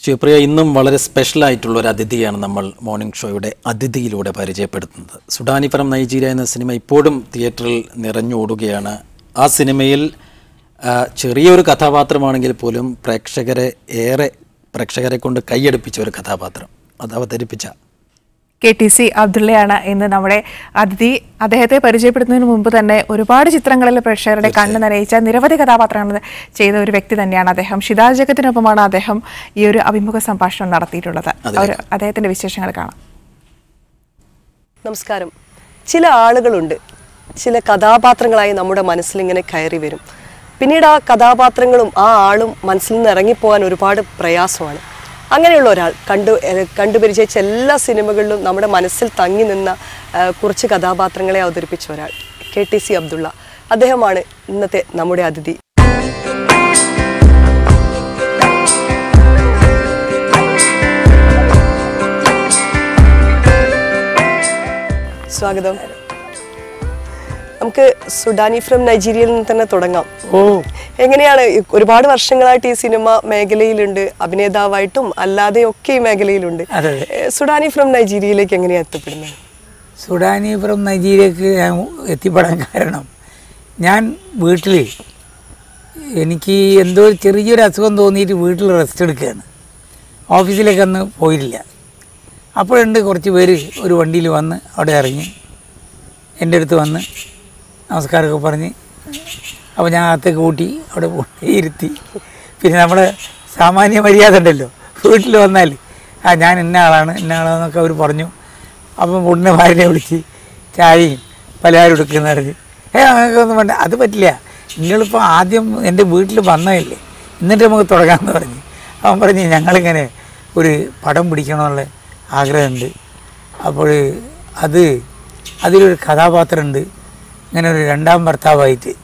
ശിവപ്രിയ ഇന്നും വളരെ സ്പെഷ്യൽ ആയിട്ടുള്ള ഒരു അതിഥിയാണ് നമ്മൾ മോർണിംഗ് ഷോയുടെ അതിഥിയിലൂടെ പരിചയപ്പെടുത്തുന്നത് സുഡാനി ഫ്രം നൈജീരിയ എന്ന സിനിമ ഇപ്പോഴും തിയേറ്ററിൽ നിറഞ്ഞോടുകയാണ് ആ സിനിമയിൽ ആ, ചെറിയൊരു കഥാപാത്രമാണെങ്കിൽ പോലും പ്രേക്ഷകരെ ഏറെ പ്രേക്ഷകരെ കൊണ്ട് കൈയടുപ്പിച്ച ഒരു കഥാപാത്രം അത് അവതരിപ്പിച്ച കെ ടി സി അബ്ദുള്ളയാണ് ഇന്ന് നമ്മുടെ അതിഥി അദ്ദേഹത്തെ പരിചയപ്പെടുത്തുന്നതിന് മുമ്പ് തന്നെ ഒരുപാട് ചിത്രങ്ങളിൽ പ്രേക്ഷകരുടെ കണ്ണ് നനയിച്ച നിരവധി കഥാപാത്രങ്ങൾ ചെയ്ത ഒരു വ്യക്തി തന്നെയാണ് അദ്ദേഹം ഷിതാജ് ജഗത്തിനൊപ്പമാണ് അദ്ദേഹം ഈ ഒരു അഭിമുഖ സംഭാഷണം നടത്തിയിട്ടുള്ളത് അവർ അദ്ദേഹത്തിന്റെ വിശേഷങ്ങൾ കാണാം നമസ്കാരം ചില ആളുകളുണ്ട് ചില കഥാപാത്രങ്ങളായി നമ്മുടെ മനസ്സിലിങ്ങനെ കയറി വരും പിന്നീട് ആ കഥാപാത്രങ്ങളും ആ ആളും മനസ്സിൽ നിന്ന് ഇറങ്ങിപ്പോകാൻ ഒരുപാട് പ്രയാസമാണ് അങ്ങനെയുള്ള ഒരാൾ കണ്ടു എ- കണ്ടുപരിചയിച്ച എല്ലാ സിനിമകളിലും നമ്മുടെ മനസ്സിൽ തങ്ങി നിന്ന ആ, കുറച്ച് കഥാപാത്രങ്ങളെ അവതരിപ്പിച്ച ഒരാൾ കെ ടി സി അബ്ദുള്ള അദ്ദേഹമാണ് ഇന്നത്തെ നമ്മുടെ അതിഥി സ്വാഗതം നമുക്ക് സുഡാനി ഫ്രം നൈജീരിയയിൽ നിന്ന് തന്നെ തുടങ്ങാം ഓ എങ്ങനെയാണ് ഈ ഒരുപാട് വർഷങ്ങളായിട്ട് ഈ സിനിമ മേഖലയിലുണ്ട് അഭിനേതാവായിട്ടും അല്ലാതെ ഒക്കെ ഈ മേഖലയിലുണ്ട് അതെ അതെ ഏ, സുഡാനി ഫ്രം നൈജീരിയയിലേക്ക് എങ്ങനെയാണ് എത്തപ്പെടുന്നത് സുഡാനി ഫ്രം നൈജീരിയക്ക് ഞാൻ എത്തിപ്പെടാൻ കാരണം ഞാൻ വീട്ടിൽ എനിക്ക് എന്തോ ഒരു ചെറിയൊരു അസുഖം തോന്നിയിട്ട് വീട്ടിൽ റെസ്റ്റ് എടുക്കുകയാണ് ഓഫീസിലേക്ക് അന്ന് പോയിട്ടില്ല അപ്പോഴുണ്ട് കുറച്ച് പേര് ഒരു വണ്ടിയിൽ വന്ന് അവിടെ ഇറങ്ങി എൻ്റെ അടുത്ത് വന്ന് നമസ്കാരമൊക്കെ പറഞ്ഞ് അപ്പോൾ ഞാൻ അകത്തേക്ക് കൂട്ടി അവിടെ കൊണ്ട് ഇരുത്തി പിന്നെ നമ്മുടെ സാമാന്യ മര്യാദ ഉണ്ടല്ലോ വീട്ടിൽ വന്നാൽ ആ ഞാൻ ഇന്ന ആളാണ് ഇന്ന ആളാണെന്നൊക്കെ അവർ പറഞ്ഞു അപ്പം ഉടനെ ഭാര്യനെ വിളിച്ച് ചായയും പലഹാരം എടുക്കുന്ന പറഞ്ഞ് ഏ അങ്ങനെയൊന്നും വേണ്ട അത് പറ്റില്ല നിങ്ങളിപ്പോൾ ആദ്യം എൻ്റെ വീട്ടിൽ വന്നതല്ലേ എന്നിട്ട് നമുക്ക് തുടങ്ങാമെന്ന് പറഞ്ഞ് അവൻ പറഞ്ഞ് ഞങ്ങളിങ്ങനെ ഒരു പടം പിടിക്കണമെന്നുള്ള ആഗ്രഹമുണ്ട് അപ്പോൾ അത് അതിലൊരു കഥാപാത്രമുണ്ട് ഇങ്ങനെ ഒരു രണ്ടാം ഭർത്താവായിട്ട്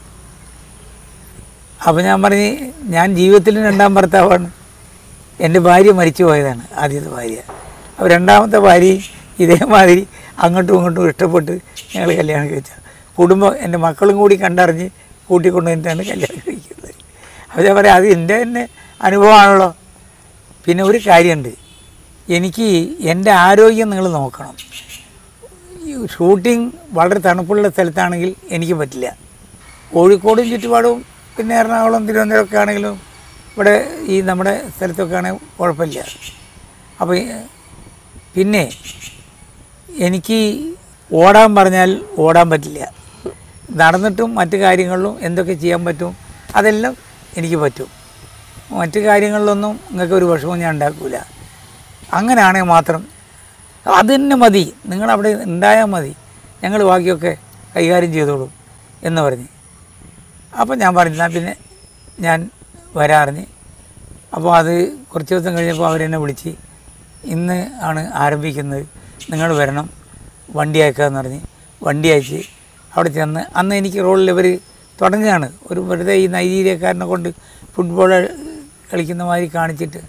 അപ്പോൾ ഞാൻ പറഞ്ഞ് ഞാൻ ജീവിതത്തിൽ രണ്ടാം ഭർത്താവാണ് എൻ്റെ ഭാര്യ മരിച്ചു പോയതാണ് ആദ്യത്തെ ഭാര്യ അപ്പോൾ രണ്ടാമത്തെ ഭാര്യ ഇതേമാതിരി അങ്ങോട്ടും ഇങ്ങോട്ടും ഇഷ്ടപ്പെട്ട് ഞങ്ങൾ കല്യാണം കഴിച്ച കുടുംബം എൻ്റെ മക്കളും കൂടി കണ്ടറിഞ്ഞ് കൂട്ടിക്കൊണ്ട് വന്നിട്ടാണ് കല്യാണം കഴിക്കുന്നത് അപ്പോൾ ഞാൻ പറയാം അത് എൻ്റെ തന്നെ അനുഭവമാണല്ലോ പിന്നെ ഒരു കാര്യമുണ്ട് എനിക്ക് എൻ്റെ ആരോഗ്യം നിങ്ങൾ നോക്കണം ഈ ഷൂട്ടിംഗ് വളരെ തണുപ്പുള്ള സ്ഥലത്താണെങ്കിൽ എനിക്ക് പറ്റില്ല കോഴിക്കോടും ചുറ്റുപാടും പിന്നെ എറണാകുളം തിരുവനന്തപുരം ഒക്കെ ആണെങ്കിലും ഇവിടെ ഈ നമ്മുടെ സ്ഥലത്തൊക്കെ ആണെങ്കിൽ കുഴപ്പമില്ല അപ്പോൾ ഈ- പിന്നെ എനിക്ക് ഓടാൻ പറഞ്ഞാൽ ഓടാൻ പറ്റില്ല നടന്നിട്ടും മറ്റു കാര്യങ്ങളിലും എന്തൊക്കെ ചെയ്യാൻ പറ്റും അതെല്ലാം എനിക്ക് പറ്റും മറ്റു കാര്യങ്ങളിലൊന്നും നിങ്ങൾക്ക് ഒരു വിഷമവും ഞാൻ ഉണ്ടാക്കില്ല അങ്ങനെയാണെങ്കിൽ മാത്രം അത് തന്നെ മതി നിങ്ങളവിടെ ഉണ്ടായാൽ മതി ഞങ്ങൾ ബാക്കിയൊക്കെ കൈകാര്യം ചെയ്തോളും എന്ന് പറഞ്ഞ് അപ്പോൾ ഞാൻ പറഞ്ഞു "എന്നാ പിന്നെ ഞാൻ വരാറിഞ്ഞ് അപ്പോൾ അത് കുറച്ച് ദിവസം കഴിഞ്ഞപ്പോൾ അവരെന്നെ വിളിച്ച് ഇന്ന് ആണ് ആരംഭിക്കുന്നത് നിങ്ങൾ വരണം വണ്ടി അയക്കാമെന്ന് പറഞ്ഞ് വണ്ടി അയച്ച് അവിടെ ചെന്ന് അന്ന് എനിക്ക് റോളിൽ ഇവർ തുടങ്ങുകയാണ് ഒരു വെറുതെ ഈ നൈജീരിയക്കാരനെ കൊണ്ട് ഫുട്ബോൾ കളിക്കുന്ന മാതിരി കാണിച്ചിട്ട്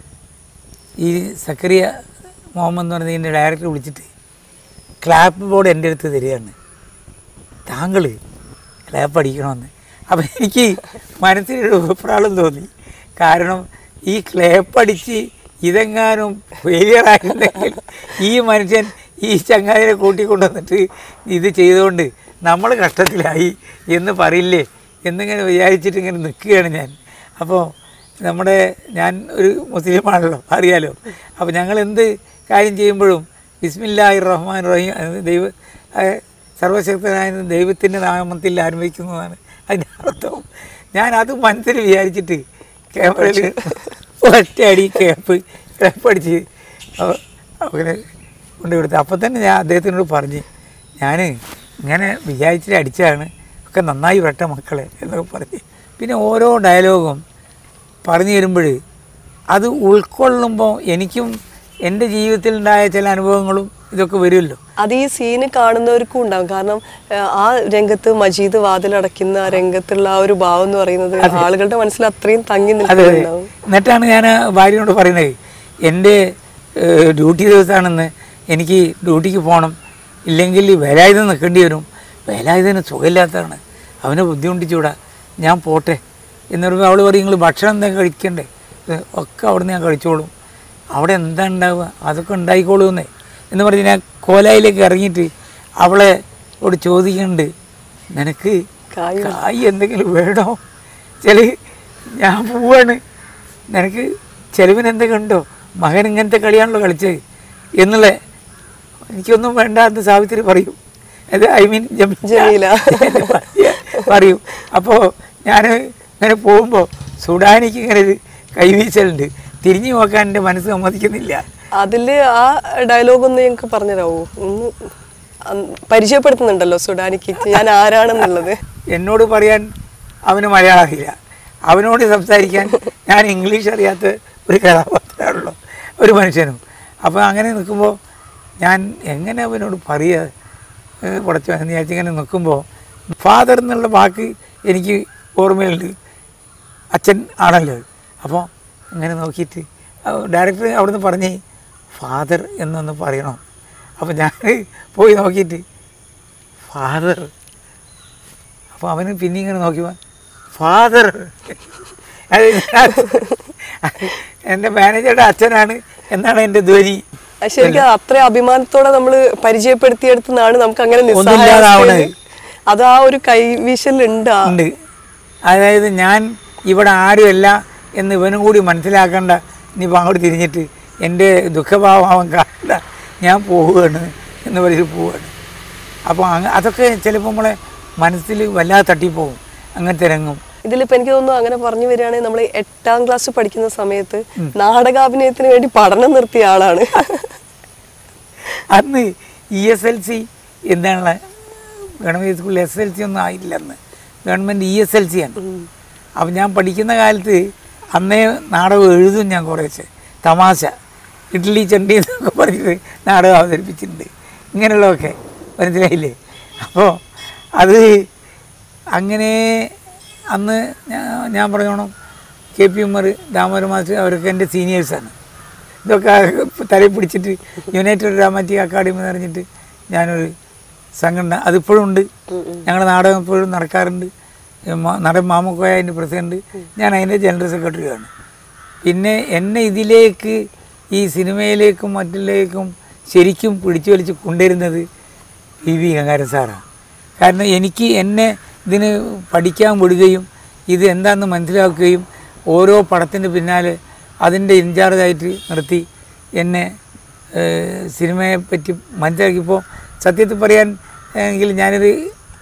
ഈ സക്കറിയ മുഹമ്മദ് എന്ന് പറഞ്ഞ ഇതിൻ്റെ ഡയറക്ടർ വിളിച്ചിട്ട് ക്ലാപ്പ് ബോർഡ് എൻ്റെ അടുത്ത് തരികയാണ് താങ്കൾ ക്ലാപ്പ് അടിക്കണമെന്ന് അപ്പം എനിക്ക് മനസ്സിലൊരു അഭിപ്രായം തോന്നി കാരണം ഈ ക്ലേപ്പ് അടിച്ച് ഇതെങ്ങാനും ഫെയിലിയർ ആയിരുന്നെങ്കിൽ ഈ മനുഷ്യൻ ഈ ചങ്ങാതിനെ കൂട്ടിക്കൊണ്ടുവന്നിട്ട് ഇത് ചെയ്തുകൊണ്ട് നമ്മൾ കഷ്ടത്തിലായി എന്ന് പറയില്ലേ എന്നിങ്ങനെ വിചാരിച്ചിട്ട് ഇങ്ങനെ നിൽക്കുകയാണ് ഞാൻ അപ്പോൾ നമ്മുടെ ഞാൻ ഒരു മുസ്ലിമാണല്ലോ അറിയാലോ അപ്പോൾ ഞങ്ങൾ എന്ത് കാര്യം ചെയ്യുമ്പോഴും ബിസ്മില്ലാഹി റഹ്മാൻ റഹീം അത് ദൈവ ആ, സർവശക്തനായ ദൈവത്തിൻ്റെ നാമത്തിൽ ആരംഭിക്കുന്നതാണ് അതിൻ്റെ അർത്ഥം ഞാൻ അത് മനസ്സിൽ വിചാരിച്ചിട്ട് ക്യാമറയിൽ ഒറ്റയടി ക്യാപ്പ് ക്യാപ്പ് അടിച്ച് അവ- അങ്ങനെ കൊണ്ടുകൊടുത്തു അപ്പോൾ തന്നെ ഞാൻ അദ്ദേഹത്തിനോട് പറഞ്ഞ് ഞാൻ ഇങ്ങനെ വിചാരിച്ചിട്ട് അടിച്ചതാണ് ഒക്കെ നന്നായി വരട്ടെ മക്കളെ എന്നൊക്കെ പറഞ്ഞ് പിന്നെ ഓരോ ഡയലോഗും പറഞ്ഞു തരുമ്പോൾ അത് ഉൾക്കൊള്ളുമ്പോൾ എനിക്കും എൻ്റെ ജീവിതത്തിലുണ്ടായ ചില അനുഭവങ്ങളും ഇതൊക്കെ വരുമല്ലോ അത് ഈ സീന് കാണുന്നവർക്കും ഉണ്ടാവും കാരണം ഏ, ആ രംഗത്ത് മജീദ് വാതിലടയ്ക്കുന്ന ആ രംഗത്തുള്ള ആ ഒരു ഭാവം എന്ന് പറയുന്നത് ആളുകളുടെ മനസ്സിൽ അത്രയും തങ്ങി അതെ അതെ നിൽക്കുന്നുണ്ടാവും എന്നിട്ടാണ് ഞാൻ ആ ഭാര്യയോട് പറയുന്നത് എൻ്റെ ഏഹ്, ഡ്യൂട്ടി ദിവസമാണെന്ന് എനിക്ക് ഡ്യൂട്ടിക്ക് പോകണം ഇല്ലെങ്കിൽ വേലായുധം നിൽക്കേണ്ടി വരും വേലായുധന് സുഖമില്ലാത്തതാണ് അവനെ ബുദ്ധിമുട്ടിച്ചൂടാ ഞാൻ പോട്ടെ എന്ന് പറയുമ്പോൾ അവൾ പറയും നിങ്ങൾ ഭക്ഷണം എന്തെങ്കിലും കഴിക്കണ്ടേ ഇത് ഒക്കെ അവിടെ നിന്ന് ഞാൻ കഴിച്ചോളും അവിടെ എന്താ ഉണ്ടാവുക അതൊക്കെ ഉണ്ടായിക്കോളൂന്നേ എന്ന് പറഞ്ഞ് ഞാൻ കോലായിലേക്ക് ഇറങ്ങിയിട്ട് അവളെ ഓട് ചോദിക്കുന്നുണ്ട് നിനക്ക് കായ് കായ് എന്തെങ്കിലും വേണോ ചില ഞാൻ പോവാണ് നിനക്ക് ചെലവിന് എന്തെങ്കിലും ഉണ്ടോ മകൻ ഇങ്ങനത്തെ കളിയാണല്ലോ കളിച്ചത് എന്നുള്ള എനിക്കൊന്നും വേണ്ട എന്ന് സാവിത്രി പറയും അത് ഐ മീൻ ജമീല. പറയും അപ്പോൾ ഞാൻ ഇങ്ങനെ പോകുമ്പോൾ സുഡാനിക്ക് ഇങ്ങനെ ഒരു കൈവീശലുണ്ട് തിരിഞ്ഞു നോക്കാൻ എൻ്റെ മനസ്സ് സമ്മതിക്കുന്നില്ല അതില് ആ ഡയലോഗ് ഒന്ന് ഞങ്ങൾക്ക് പറഞ്ഞുതരാവോ ഒന്ന് അന്ന് പരിചയപ്പെടുത്തുന്നുണ്ടല്ലോ സുഡാനിക്ക് ഞാൻ ആരാണെന്നുള്ളത് എന്നോട് പറയാൻ അവന് മലയാളം അറിയില്ല അവനോട് സംസാരിക്കാൻ ഞാൻ ഇംഗ്ലീഷ് അറിയാത്ത ഒരു കഥാപാത്രമാണല്ലോ ഒരു മനുഷ്യനും അപ്പോൾ അങ്ങനെ നിൽക്കുമ്പോൾ ഞാൻ എങ്ങനെ അവനോട് പറയുക പുടച്ചു എന്ന് വിചാരിച്ച് ഇങ്ങനെ നിൽക്കുമ്പോൾ ഫാദർ എന്നുള്ള വാക്ക് എനിക്ക് ഓർമ്മയുണ്ട് അച്ഛൻ ആണല്ലോ അപ്പോൾ ഇങ്ങനെ നോക്കിയിട്ട് ഡയറക്ടർ അവിടുന്ന് പറഞ്ഞേ ഫാദർ എന്നൊന്ന് പറയണം അപ്പോൾ ഞാൻ പോയി നോക്കിയിട്ട് ഫാദർ അപ്പോൾ അവന് പിന്നെ ഇങ്ങനെ നോക്കിയപ്പോൾ ഫാദർ അത് ഞാൻ- എൻ്റെ മാനേജറുടെ അച്ഛനാണ് എന്നാണ് എൻ്റെ ധ്വനി അത് ശരിക്കും അത്ര അഭിമാനത്തോടെ നമ്മൾ പരിചയപ്പെടുത്തിയെടുത്തുന്നാണ് നമുക്ക് അങ്ങനെ ഒന്നുമില്ലാതാവണത്. അത് ആ ഒരു കൈവീശലുണ്ട് ആ ഉണ്ട് അതായത് ഞാൻ ഇവിടെ ആരുമല്ല എന്ന് ഇവനും കൂടി മനസ്സിലാക്കണ്ട ഇനിയിപ്പോൾ അങ്ങോട്ട് തിരിഞ്ഞിട്ട് എൻ്റെ ദുഃഖഭാവം അവൻ കാണണ്ട ഞാൻ പോവുകയാണ് എന്ന് പറഞ്ഞിട്ട് പോവുകയാണ് അപ്പോൾ അങ്ങ അതൊക്കെ ചിലപ്പോൾ നമ്മളെ മനസ്സിൽ വല്ലാതെ തട്ടിപ്പോവും അങ്ങനത്തെ രംഗം ഇതിലിപ്പോ എനിക്ക് തോന്നുന്നു അങ്ങനെ പറഞ്ഞു വരികയാണെങ്കിൽ നമ്മൾ എട്ടാം ക്ലാസ് പഠിക്കുന്ന സമയത്ത് നാടകാഭിനയത്തിന് വേണ്ടി പഠനം നിർത്തിയ ആളാണ് അന്ന് ഇ എസ് എൽ സി എന്താണ് ഗവൺമെൻറ് സ്കൂളിൽ എസ് എൽ സി ഒന്നും ആയില്ല അന്ന് government E S L C ആണ് അപ്പം ഞാൻ പഠിക്കുന്ന കാലത്ത് അന്നേ നാടകം എഴുതും ഞാൻ കുറേശ്ശെ തമാശ ഇഡ്ഡലി ചണ്ടി എന്നൊക്കെ പറഞ്ഞിട്ട് നാടകം അവതരിപ്പിച്ചിട്ടുണ്ട് ഇങ്ങനെയുള്ളതൊക്കെ മനസ്സിലായില്ലേ അപ്പോൾ അത് അങ്ങനെ അന്ന് ഞാ- ഞാൻ പറഞ്ഞോണം K P Ummer Damodara master അവരൊക്കെ എൻ്റെ സീനിയേഴ്സാണ് ഇതൊക്കെ തലയിൽ പിടിച്ചിട്ട് യുണൈറ്റഡ് ഡ്രാമാറ്റിക് അക്കാഡമി എന്ന് പറഞ്ഞിട്ട് ഞാനൊരു സംഘടന അതിപ്പോഴും ഉണ്ട് ഞങ്ങളുടെ നാടകം ഇപ്പോഴും നടക്കാറുണ്ട് മ- നടൻ മാമക്കോയ അതിൻ്റെ പ്രസിഡന്റ് ഞാൻ അതിൻ്റെ ജനറൽ സെക്രട്ടറിയാണ് പിന്നെ എന്നെ ഇതിലേക്ക് ഈ സിനിമയിലേക്കും മറ്റിലേക്കും ശരിക്കും പിടിച്ചു വലിച്ച് കൊണ്ടുവരുന്നത് പി വി ഗംഗാരൻ സാറാണ് കാരണം എനിക്ക് എന്നെ ഇതിന് പഠിക്കാൻ വിടുകയും ഇത് എന്താണെന്ന് മനസ്സിലാക്കുകയും ഓരോ പടത്തിൻ്റെ പിന്നാലെ അതിൻ്റെ ഇൻചാർജായിട്ട് നിർത്തി എന്നെ ഏഹ്, സിനിമയെ പറ്റി മനസ്സിലാക്കിയപ്പോൾ സത്യത്തിൽ പറയാൻ എങ്കിൽ ഞാനൊരു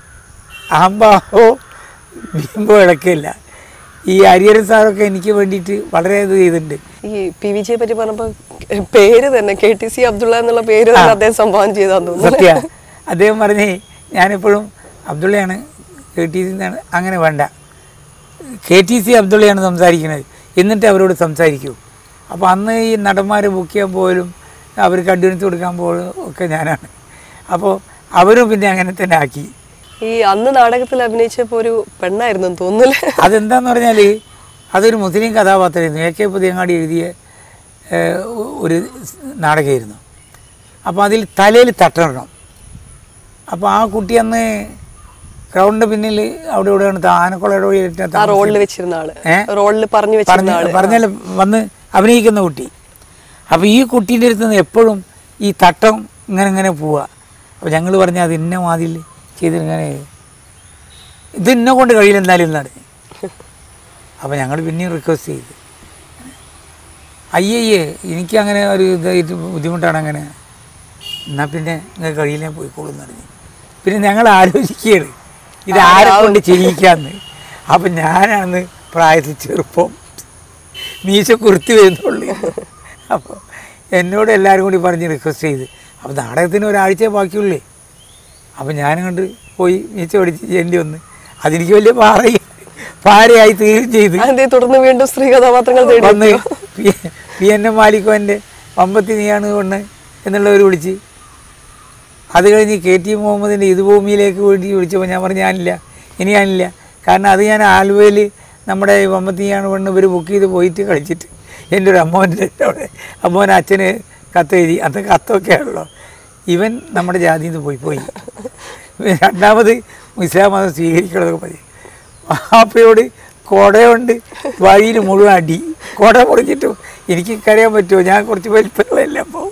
അഹംഭാവോ ബിംബോ ഇടക്കില്ല ഈ ഹരിഹരൻ സാറൊക്കെ എനിക്ക് വേണ്ടിയിട്ട് വളരെ ഇത് ചെയ്തിട്ടുണ്ട് ഈ പി വി ജിയെ പറ്റി പറഞ്ഞപ്പോ പേര് തന്നെ കെ ടി സി അബ്ദുള്ള എന്നുള്ള പേര് തന്നെ അദ്ദേഹം സംഭാവന ചെയ്താന്ന് തോന്നുന്നു സത്യ അദ്ദേഹം പറഞ്ഞേ ഞാനെപ്പോഴും അബ്ദുള്ളയാണ് കെ ടി സി എന്നാണ് അങ്ങനെ വേണ്ട കെ ടി സി അബ്ദുള്ളയാണ് സംസാരിക്കുന്നത് എന്നിട്ട് അവരോട് സംസാരിക്കൂ അപ്പോൾ അന്ന് ഈ നടന്മാരെ ബുക്ക് ചെയ്യാൻ പോലും അവർക്ക് അഡ്വാൻസ് കൊടുക്കാൻ പോലും ഒക്കെ ഞാനാണ് അപ്പോൾ അവരും പിന്നെ അങ്ങനെ തന്നെ ആക്കി ഈ അന്ന് നാടകത്തിൽ അഭിനയിച്ചപ്പോ ഒരു പെണ്ണായിരുന്നു തോന്നുന്നില്ലേ അതെന്താന്ന് പറഞ്ഞാൽ അതൊരു മുസ്ലിം കഥാപാത്രമായിരുന്നു എ കെ പുതിയങ്ങാടി എഴുതിയ ഏഹ്, ഒരു നാടകമായിരുന്നു അപ്പോൾ അതിൽ തലയിൽ തട്ടണം അപ്പോൾ ആ കുട്ടി അന്ന് ഗ്രൗണ്ടിൻ്റെ പിന്നിൽ അവിടെ ഇവിടെയാണ് ആനക്കുളയുടെ വഴിയിലിട്ട് ആ റോളിൽ വെച്ചിരുന്ന ആള് ഏ? റോളിൽ പറഞ്ഞു വെച്ചിരുന്ന പറഞ്ഞ ആള് പറഞ്ഞാൽ വന്ന് അഭിനയിക്കുന്ന കുട്ടി അപ്പോൾ ഈ കുട്ടീൻ്റെ അടുത്ത് നിന്ന് എപ്പോഴും ഈ തട്ടം ഇങ്ങനെ ഇങ്ങനെ പോവുക അപ്പോൾ ഞങ്ങൾ പറഞ്ഞാൽ അത് ഇന്ന മാതിൽ ചെയ്തിങ്ങനെ ഇത് ഇന്നെ കൊണ്ട് കഴിയില്ല എന്തായാലും എന്നാണ് അപ്പോൾ ഞങ്ങൾ പിന്നെയും റിക്വസ്റ്റ് ചെയ്തു അയ്യയ്യേ എനിക്ക് അങ്ങനെ ഒരു ഇതായിട്ട് ബുദ്ധിമുട്ടാണ് അങ്ങനെ എന്നാൽ പിന്നെ നിങ്ങൾക്ക് കഴിയില്ലേ പോയിക്കോളും എന്ന് പറഞ്ഞു പിന്നെ ഞങ്ങൾ ആലോചിക്കുകയാണ് ഇത് ആരെ കൊണ്ട് ചെയ്യിക്കാന്ന് അപ്പം ഞാനാണ് പ്രായത്തിൽ ചെറുപ്പം മീശ കുർത്തി വരുന്നുള്ളൂ അപ്പോൾ എന്നോട് എല്ലാവരും കൂടി പറഞ്ഞ് റിക്വസ്റ്റ് ചെയ്ത് അപ്പോൾ നാടകത്തിന് ഒരാഴ്ച ബാക്കിയുള്ളേ അപ്പം ഞാനും കൊണ്ട് പോയി മീശ പഠിച്ച് ചെയ്യേണ്ടി വന്ന് അതെനിക്ക് വലിയ പാറ പാരയായി തീരുകയും ചെയ്ത് അതിനെ തുടർന്ന് വീണ്ടും സ്ത്രീ കഥാപാത്രങ്ങൾ തേടി വന്ന് പി പി എൻ എം മാലിക്കോൻ്റെ പമ്പത്തി നീയാണ് കൊണ്ട് എന്നുള്ളവർ വിളിച്ച് അത് കഴിഞ്ഞ് കെ ടി മുഹമ്മദിൻ്റെ ഇത് ഭൂമിയിലേക്ക് വേണ്ടി വിളിച്ചപ്പോൾ ഞാൻ പറഞ്ഞു ഞാനില്ല ഇനി ഞാനില്ല കാരണം അത് ഞാൻ ആലുവയിൽ നമ്മുടെ ഈ പമ്പത്തിയാണ് പെണ്ണ് ഇവർ ബുക്ക് ചെയ്ത് പോയിട്ട് കളിച്ചിട്ട് എൻ്റെ ഒരു അമ്മോൻ്റെ അവിടെ അമ്മോൻ അച്ഛന് കത്ത് എഴുതി അന്ന് കത്തൊക്കെ ആണല്ലോ ഇവൻ നമ്മുടെ ജാതിയിൽ നിന്ന് പോയി പോയി രണ്ടാമത് ഇസ്ലാം മതം സ്വീകരിക്കണമെന്നൊക്കെ പറയും വാപ്പയോട് കുടയുണ്ട് വഴിയിൽ മുഴുവൻ അടി കുട പൊളിച്ചിട്ടും എനിക്ക് കരയാൻ പറ്റുമോ ഞാൻ കുറച്ച് വലിപ്പങ്ങളെല്ലാം പോകും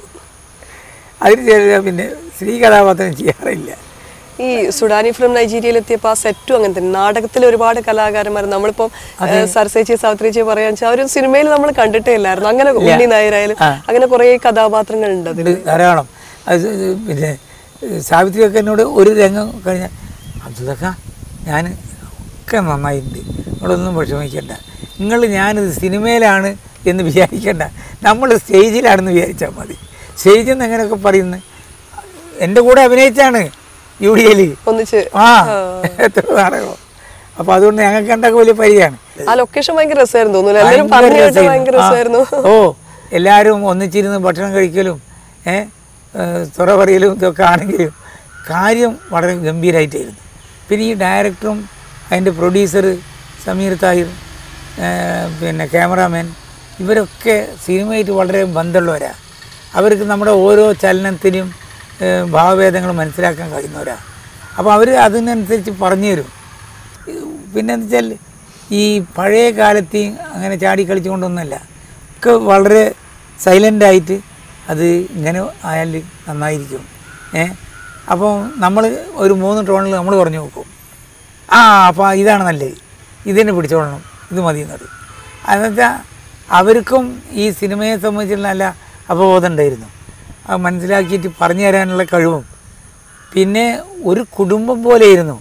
അതിന് ശേഷം പിന്നെ സ്ത്രീ കഥാപാത്രം ചെയ്യാറില്ല ഈ സുഡാനി ഫ്രം നൈജീരിയയിലെത്തിയപ്പോൾ ആ സെറ്റും അങ്ങനെ തന്നെ നാടകത്തിൽ ഒരുപാട് കലാകാരന്മാർ നമ്മളിപ്പം സർസേച്ചി സാവിത്രിച്ചി പറയാന്ന് വെച്ചാൽ ഒരു സിനിമയിൽ നമ്മൾ കണ്ടിട്ടേ ഇല്ലായിരുന്നു അങ്ങനെ ഉണ്ണി നായരായാലും അങ്ങനെ കുറേ കഥാപാത്രങ്ങൾ ഉണ്ട് അതിൽ ഉണ്ട് ധാരാളം അത് ഇത് പിന്നെ സാവിത്രിയൊക്കെ എന്നോട് ഒരു രംഗം കഴിഞ്ഞാൽ അബ്ദുലക്ക ഞാൻ ഒക്കെ നന്നായിട്ടുണ്ട് നിങ്ങളൊന്നും വിഷമിക്കണ്ട നിങ്ങൾ ഞാനിത് സിനിമയിലാണ് എന്ന് വിചാരിക്കണ്ട നമ്മൾ സ്റ്റേജിലാണെന്ന് വിചാരിച്ചാൽ മതി സ്റ്റേജിൽ നിന്ന് എങ്ങനെയൊക്കെ പറയുന്നത് എൻ്റെ കൂടെ അഭിനയിച്ചാണ് യു ഡി എയിൽ ഒന്നിച്ച് ആ എത്ര നാടകം അപ്പോൾ അതുകൊണ്ട് ഞങ്ങൾക്ക് കണ്ടൊക്കെ വലിയ പരിചയമാണ് ആ ലൊക്കേഷൻ ഭയങ്കര രസമായിരുന്നു തോന്നുന്നു എല്ലാവരും ഭയങ്കര പറഞ്ഞു കേട്ട് രസായിരുന്നു. ഭയങ്കര രസമായിരുന്നു ആ. ഓ എല്ലാവരും ഒന്നിച്ചിരുന്ന് ഭക്ഷണം കഴിക്കലും ഏ തുറ പറയലും ഇതൊക്കെ ആണെങ്കിലും കാര്യം വളരെ ഗംഭീരമായിട്ടായിരുന്നു പിന്നെ ഈ ഡയറക്ടറും അതിൻ്റെ പ്രൊഡ്യൂസർ സമീർ താഹിർ ഏ, പിന്നെ ക്യാമറാമാൻ ഇവരൊക്കെ സിനിമയായിട്ട് വളരെ ബന്ധമുള്ളവരാണ് അവർക്ക് നമ്മുടെ ഓരോ ചലനത്തിനും ഏ, ഭാവഭേദങ്ങളും മനസ്സിലാക്കാൻ കഴിയുന്നവരാണ് അപ്പോൾ അവർ അതിനനുസരിച്ച് പറഞ്ഞു തരും പിന്നെ എന്താ വെച്ചാൽ ഈ പഴയ കാലത്ത് അങ്ങനെ ചാടി കളിച്ചുകൊണ്ടൊന്നുമല്ല ഒക്കെ വളരെ സൈലൻ്റായിട്ട് അത് ഇങ്ങനെ ആയാൽ നന്നായിരിക്കും ഏ അപ്പോൾ നമ്മൾ ഒരു മൂന്ന് ടോണിൽ നമ്മൾ പറഞ്ഞു നോക്കും ആ അപ്പോൾ ഇതാണ് നല്ലത് ഇതിനെ പിടിച്ചോളണം ഇത് മതി എന്നത് എന്നുവെച്ചാൽ അവർക്കും ഈ സിനിമയെ സംബന്ധിച്ചുള്ള നല്ല അവബോധം ഉണ്ടായിരുന്നു അത് മനസ്സിലാക്കിയിട്ട് പറഞ്ഞു തരാനുള്ള കഴിവും പിന്നെ ഒരു കുടുംബം പോലെയായിരുന്നു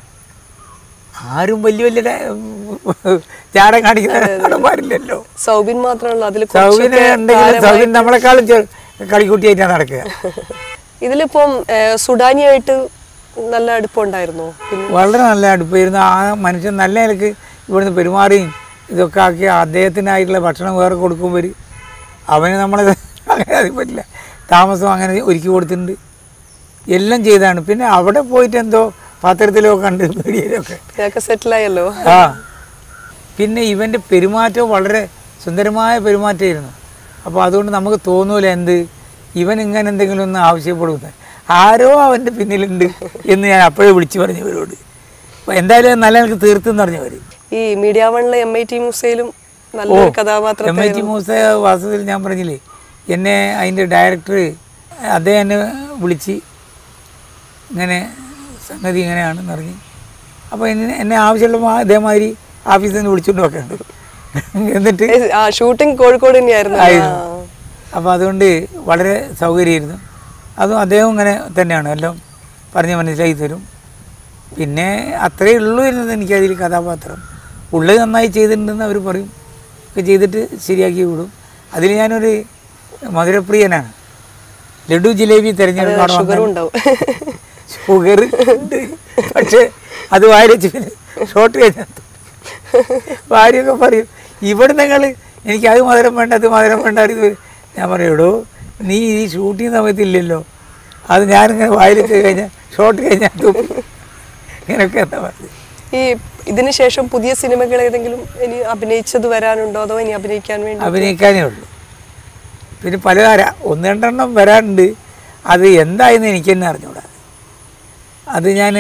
ആരും വലിയ വലിയ ഡ- ചാടം കാണിക്കുന്ന നടന്മാരില്ലല്ലോ സൗബിൻ മാത്രമല്ല അതിൽ സൗബിന് ഉണ്ടെങ്കിലും സൗബിൻ നമ്മളെക്കാളും ചെ- കളിക്കുട്ടിയായിട്ടാണ് നടക്കുക ഇതിലിപ്പം ഏഹ്, സുഡാനിയായിട്ട് നല്ല അടുപ്പമുണ്ടായിരുന്നോ പിന്നെ വളരെ നല്ല അടുപ്പായിരുന്നു ആ മനുഷ്യൻ നല്ല നിലക്ക് ഇവിടുന്ന് പെരുമാറിയും ഇതൊക്കെ ആക്കി അദ്ദേഹത്തിനായിട്ടുള്ള ഭക്ഷണം വേറെ കൊടുക്കുമ്പോൾ അവന് നമ്മളെ അങ്ങനെ അത് പറ്റില്ല താമസം അങ്ങനെ ഒരുക്കി കൊടുത്തിട്ടുണ്ട് എല്ലാം ചെയ്താണ് പിന്നെ അവിടെ പോയിട്ട് എന്തോ പത്രത്തിലോ കണ്ട് മീഡിയയിലൊക്കെ ഇതൊക്കെ സെറ്റിലായല്ലോ ആ പിന്നെ ഇവൻ്റെ പെരുമാറ്റം വളരെ സുന്ദരമായ പെരുമാറ്റമായിരുന്നു അപ്പോൾ അതുകൊണ്ട് നമുക്ക് തോന്നൂല എന്ത് ഇവൻ ഇങ്ങനെ എന്തെങ്കിലും ഒന്ന് ആവശ്യപ്പെടുന്നത് ആരോ അവൻ്റെ പിന്നിലുണ്ട് എന്ന് ഞാൻ അപ്പോഴേ വിളിച്ചു പറഞ്ഞു ഇവരോട് അപ്പോൾ എന്തായാലും അത് നല്ല എനിക്ക് തീർത്തെന്ന് പറഞ്ഞവർ ഈ മീഡിയ വണ്ണിലെ എം ഐ ടി മൂസയിലും നല്ലൊരു എം ഐ ടി കഥാപാത്രത്തെ മൂസ വാസ്തവത്തിൽ ഞാൻ പറഞ്ഞില്ലേ എന്നെ അതിൻ്റെ ഡയറക്ടർ അദ്ദേഹം എന്നെ വിളിച്ച് ഇങ്ങനെ സംഗതി ഇങ്ങനെയാണെന്ന് പറഞ്ഞ് അപ്പോൾ എന്നെ എന്നെ ആവശ്യമുള്ള അതേമാതിരി ഓഫീസിൽ നിന്ന് വിളിച്ചുകൊണ്ട് വെക്കുന്നുണ്ട് എന്നിട്ട് ഏ, ആ ഷൂട്ടിംഗ് കോഴിക്കോട് തന്നെയായിരുന്നു ആയിരുന്നു അപ്പോൾ അതുകൊണ്ട് വളരെ സൗകര്യമായിരുന്നു അതും അദ്ദേഹം ഇങ്ങനെ തന്നെയാണ് എല്ലാം പറഞ്ഞ് മനസ്സിലാക്കി തരും പിന്നെ അത്രയേ ഉള്ളൂ എന്നത് എനിക്കതിൽ കഥാപാത്രം ഉള്ളത് നന്നായി ചെയ്തിട്ടുണ്ടെന്ന് അവർ പറയും ഒക്കെ ചെയ്തിട്ട് ശരിയാക്കി വിടും അതിൽ ഞാനൊരു മധുരപ്രിയനാണ് ലഡു ജിലേബി തിരഞ്ഞെടുക്കാൻ ഷുഗറും ഉണ്ടാവും ഷുഗർ ഉണ്ട് പക്ഷേ അത് വായിച്ച് പിന്നെ ഷോർട്ട് കഴിഞ്ഞാൽ ഭാര്യയൊക്കെ പറയും ഇവിടെ നിങ്ങൾ എനിക്ക് അത് മധുരം വേണ്ട അത് മധുരം വേണ്ട ഇത് ഞാൻ പറയും എടോ നീ ഈ ഷൂട്ടിങ് സമയത്തില്ലല്ലോ അത് ഞാനിങ്ങനെ വായിലിട്ട് കഴിഞ്ഞാൽ ഷോർട്ട് കഴിഞ്ഞാൽ തുപ്പി ഇങ്ങനെയൊക്കെ എന്താ പറയുക ഈ ഇതിന് ശേഷം പുതിയ സിനിമകൾ ഏതെങ്കിലും ഇനി അഭിനയിച്ചത് വരാനുണ്ടോ അതോ ഇനി അഭിനയിക്കാൻ വേണ്ടി അഭിനയിക്കാനേ ഉള്ളൂ പിന്നെ പല ഒന്ന് രണ്ടെണ്ണം വരാനുണ്ട് അത് എന്തായെന്ന് എനിക്ക് തന്നെ അറിഞ്ഞൂടാ അത് ഞാൻ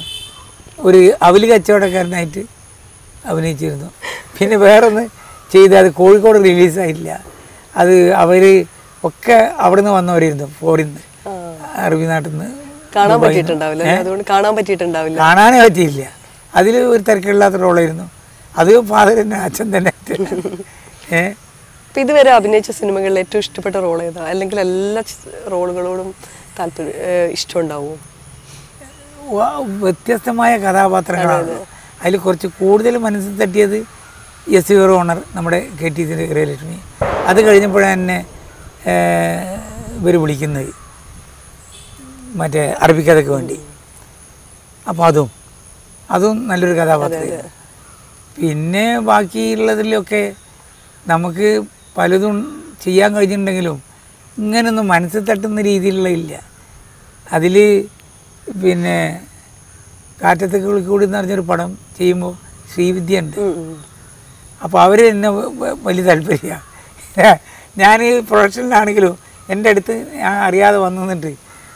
ഒരു അവല് കച്ചവടക്കാരനായിട്ട് അഭിനയിച്ചിരുന്നു പിന്നെ വേറൊന്ന് ചെയ്ത് അത് കോഴിക്കോട് റിലീസായില്ല അത് അവർ ഒക്കെ അവിടെ നിന്ന് വന്നവരായിരുന്നു ഫോറിൻ നിന്ന് അറബി നാട്ടിൽ നിന്ന് കാണാൻ പറ്റിയിട്ടുണ്ടാവില്ല അല്ലേ? അതുകൊണ്ട് കാണാൻ പറ്റിയിട്ടുണ്ടാവില്ല കാണാനേ പറ്റിയില്ല അതിൽ ഒരു തിരക്കില്ലാത്ത റോളായിരുന്നു അത് ഫാദർ തന്നെ അച്ഛൻ തന്നെ ഏഹ് അപ്പൊ ഇതുവരെ അഭിനയിച്ച സിനിമകളിൽ ഏറ്റവും ഇഷ്ടപ്പെട്ട റോൾ ഏതാ അല്ലെങ്കിൽ എല്ലാ ചി- റോളുകളോടും താല്പര്യം ഏഹ് ഇഷ്ടമുണ്ടാവുമോ വ- വ്യത്യസ്തമായ കഥാപാത്രങ്ങളാണ് അതിൽ കുറച്ച് കൂടുതൽ മനസ്സിൽ തട്ടിയത് എസ് യുവർ ഓണർ നമ്മുടെ കെ ടി സി ഗൃഹലക്ഷ്മി അത് കഴിഞ്ഞപ്പോഴാണ് എന്നെ ഇവർ വിളിക്കുന്നത് മറ്റേ അറബിക്കഥയ്ക്ക് വേണ്ടി അപ്പോൾ അതും അതും നല്ലൊരു കഥാപാത്രമാണ് പിന്നെ ബാക്കിയുള്ളതിലൊക്കെ നമുക്ക് പലതും ചെയ്യാൻ കഴിഞ്ഞിട്ടുണ്ടെങ്കിലും ഇങ്ങനൊന്നും മനസ്സിൽ തട്ടുന്ന രീതിയിലുള്ള ഇല്ല അതിൽ പിന്നെ കാറ്റത്തെ കൂടി എന്ന് പറഞ്ഞൊരു പടം ചെയ്യുമ്പോൾ ശ്രീവിദ്യ ഉണ്ട് അപ്പോൾ അവർ എന്നെ വ- വ- വലിയ താല്പര്യമാണ് ഞാൻ പ്രൊഡക്ഷനിലാണെങ്കിലും എൻ്റെ അടുത്ത് ഞാൻ അറിയാതെ വന്നു നിന്നിട്ട്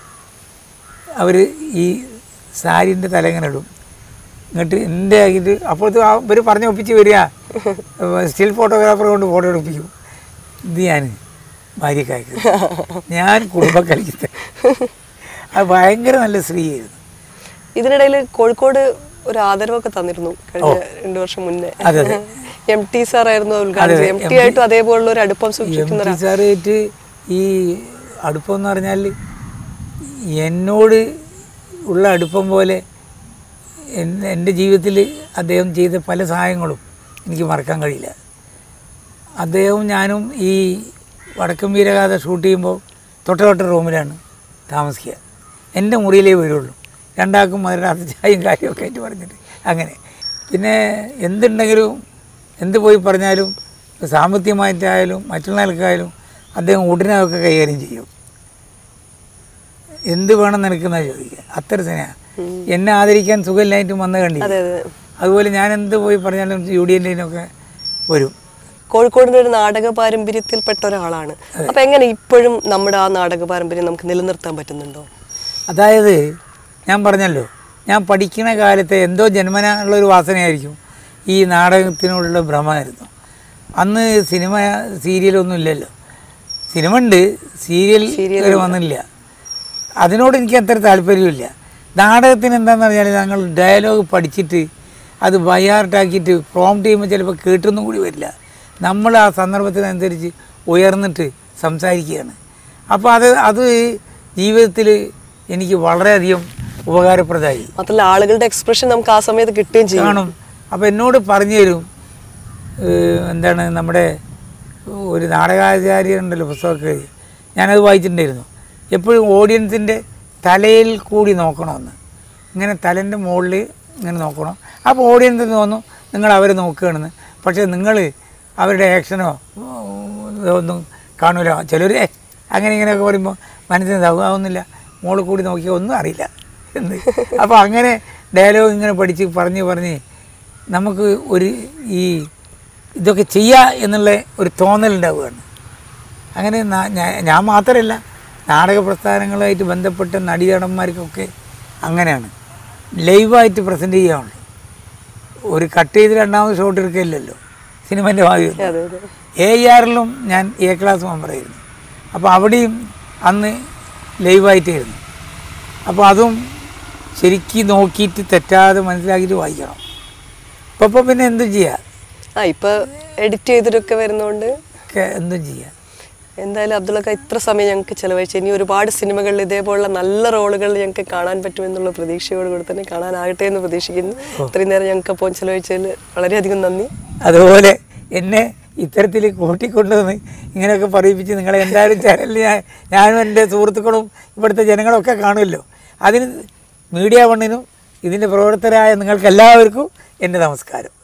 അവർ ഈ സാരിൻ്റെ തലങ്ങനെ ഇടും എന്നിട്ട് എൻ്റെ ആക്കിയിട്ട് അപ്പോഴത്തെ ഇവർ പറഞ്ഞ് ഒപ്പിച്ച് വരിക സ്റ്റിൽ ഫോട്ടോഗ്രാഫർ കൊണ്ട് ഫോട്ടോ എടുപ്പിക്കും ഇത് ഞാൻ ഭാര്യക്ക് അയക്കുന്നത് ഞാൻ കുടുംബം കളിക്കുന്നത് അത് ഭയങ്കര നല്ല സ്ത്രീയായിരുന്നു ഇതിനിടയിൽ കോഴിക്കോട് ഒരു ആദരവൊക്കെ തന്നിരുന്നു കഴിഞ്ഞ രണ്ടു വർഷം മുന്നേ അതെ, അതെ. എം ടി സാർ ആയിരുന്നു ഉദ്ഘാടനം എം ടി ആയിട്ടും അതേപോലുള്ള ഒരു അടുപ്പം എം സൂക്ഷിക്കുന്ന ടി സാറായിട്ട് ഈ അടുപ്പം എന്ന് പറഞ്ഞാൽ എന്നോട് ഉള്ള അടുപ്പം പോലെ എൻ- എൻ്റെ ജീവിതത്തിൽ അദ്ദേഹം ചെയ്ത പല സഹായങ്ങളും എനിക്ക് മറക്കാൻ കഴിയില്ല അദ്ദേഹവും ഞാനും ഈ വടക്കൻ വീരഗാഥ ഷൂട്ട് ചെയ്യുമ്പോൾ തൊട്ട തൊട്ട റൂമിലാണ് താമസിക്കുക എൻ്റെ മുറിയിലേ വരുള്ളൂ രണ്ടാൾക്കും മധുരാത്ത ചായയും കാര്യമൊക്കെ ആയിട്ട് പറഞ്ഞിട്ട് അങ്ങനെ പിന്നെ എന്തുണ്ടെങ്കിലും എന്ത് പോയി പറഞ്ഞാലും സാമ്പത്തികമായിട്ടായാലും മറ്റുള്ളവർക്കായാലും അദ്ദേഹം ഉടനൊക്കെ കൈകാര്യം ചെയ്യും എന്ത് വേണം നിനക്കെന്നാ ചോദിക്കുക അത്ര സ്നേഹ എന്നെ ആദരിക്കാൻ സുഖമില്ലായിട്ടും വന്ന കണ്ടില്ല അതെ അതെ അതുപോലെ ഞാൻ എന്ത് പോയി പറഞ്ഞാലും യു ഡി എൻ്റെനൊക്കെ വരും കോഴിക്കോടിന്റെ ഒരു നാടക പാരമ്പര്യത്തിൽപ്പെട്ട ഒരാളാണ് അപ്പൊ എങ്ങനെ ഇപ്പോഴും നമ്മുടെ ആ നാടക പാരമ്പര്യം നമുക്ക് നിലനിർത്താൻ പറ്റുന്നുണ്ടോ അതായത് ഞാൻ പറഞ്ഞല്ലോ ഞാൻ പഠിക്കുന്ന കാലത്തെ എന്തോ ജന്മന ഉള്ളൊരു വാസനയായിരിക്കും ഈ നാടകത്തിനോടുള്ള ഭ്രമമായിരുന്നു അന്ന് സിനിമ സീരിയലൊന്നും ഇല്ലല്ലോ സിനിമ ഉണ്ട് സീരിയൽ വരെ വന്നില്ല അതിനോട് എനിക്ക് അത്ര താല്പര്യമില്ല നാടകത്തിന് എന്താണെന്ന് പറഞ്ഞാൽ ഞങ്ങൾ ഡയലോഗ് പഠിച്ചിട്ട് അത് ബയ്യാർട്ടാക്കിയിട്ട് പ്രോംപ്റ്റ് ചെയ്യുമ്പോൾ ചിലപ്പോൾ കേട്ടൊന്നും കൂടി വരില്ല നമ്മൾ ആ സന്ദർഭത്തിനനുസരിച്ച് ഉയർന്നിട്ട് സംസാരിക്കുകയാണ് അപ്പോൾ അത് അത് ജീവിതത്തിൽ എനിക്ക് വളരെയധികം ഉപകാരപ്രദമായി മാത്രമല്ല ആളുകളുടെ എക്സ്പ്രഷൻ നമുക്ക് ആ സമയത്ത് കിട്ടുകയും ചെയ്യും കാണും അപ്പോൾ എന്നോട് പറഞ്ഞു തരും ഏഹ് എന്താണ് നമ്മുടെ ഒരു നാടകാചാര്യനുണ്ടല്ലോ പുസ്തകമൊക്കെ എഴുതി ഞാനത് വായിച്ചിട്ടുണ്ടായിരുന്നു എപ്പോഴും ഓഡിയൻസിൻ്റെ തലയിൽ കൂടി നോക്കണമെന്ന് ഇങ്ങനെ തലേൻ്റെ മുകളിൽ ഇങ്ങനെ നോക്കണം അപ്പോൾ ഓഡിയൻസിന് തോന്നും നിങ്ങൾ അവരെ നോക്കുകയാണെന്ന് പക്ഷേ നിങ്ങൾ അവരുടെ ആക്ഷനോ ഒന്നും കാണൂല ചിലർ "ഏ, അങ്ങനെ ഇങ്ങനെയൊക്കെ പറയുമ്പോൾ മനസ്സിന് ഇതാവുന്നില്ല മുകളിൽ കൂടി നോക്കിയാൽ ഒന്നും അറിയില്ല എന്ന് അപ്പോൾ അങ്ങനെ ഡയലോഗ് ഇങ്ങനെ പഠിച്ച് പറഞ്ഞ് പറഞ്ഞ് നമുക്ക് ഒരു ഈ ഇതൊക്കെ ചെയ്യുക എന്നുള്ള ഒരു തോന്നലുണ്ടാവുകയാണ് അങ്ങനെ നാ- ഞാ- ഞാൻ മാത്രമല്ല നാടക പ്രസ്ഥാനങ്ങളുമായിട്ട് ബന്ധപ്പെട്ട നടീനടന്മാർക്കൊക്കെ അങ്ങനെയാണ് ലൈവായിട്ട് പ്രസൻറ്റ് ചെയ്യാനുള്ളൂ ഒരു കട്ട് ചെയ്ത് രണ്ടാമത് ഷോട്ട് എടുക്കില്ലല്ലോ സിനിമേൻ്റെ ഭാഗം അതെ അതെ എ ആറിലും ഞാൻ എ ക്ലാസ് മെമ്പറായിരുന്നു അപ്പോൾ അവിടെയും അന്ന് ലൈവായിട്ടായിരുന്നു അപ്പോൾ അതും ശരിക്കും നോക്കിയിട്ട് തെറ്റാതെ മനസ്സിലാക്കിയിട്ട് വായിക്കണം അപ്പോൾ ഇപ്പോൾ പിന്നെ എന്തും ചെയ്യാം ആ ഇപ്പൊ എഡിറ്റ് ചെയ്തിട്ടൊക്കെ വരുന്നോണ്ട് ഒക്കെ എന്തും ചെയ്യാം എന്തായാലും അബ്ദുള്ളക്ക ഇത്ര സമയം ഞങ്ങൾക്ക് ചെലവഴിച്ചു ഇനി ഒരുപാട് സിനിമകളിൽ ഇതേപോലുള്ള നല്ല റോളുകൾ ഞങ്ങൾക്ക് കാണാൻ പറ്റുമെന്നുള്ള പ്രതീക്ഷയോടുകൂടി തന്നെ കാണാനാകട്ടെ എന്ന് പ്രതീക്ഷിക്കുന്നു ഇത്രയും നേരം ഞങ്ങൾക്ക് അപ്പോൾ ചെലവഴിച്ചതിൽ വളരെയധികം നന്ദി അതുപോലെ എന്നെ ഇത്തരത്തിൽ കൂട്ടിക്കൊണ്ടുവന്ന് ഇങ്ങനെയൊക്കെ പറയിപ്പിച്ച് നിങ്ങളെ എന്തായാലും ചാനലിൽ ഞാൻ ഞാനും എൻ്റെ സുഹൃത്തുക്കളും ഇവിടുത്തെ ജനങ്ങളൊക്കെ കാണുമല്ലോ അതിന് മീഡിയ വണ്ണിനും ഇതിൻ്റെ പ്രവർത്തകരായ നിങ്ങൾക്ക് എല്ലാവർക്കും എൻ്റെ നമസ്കാരം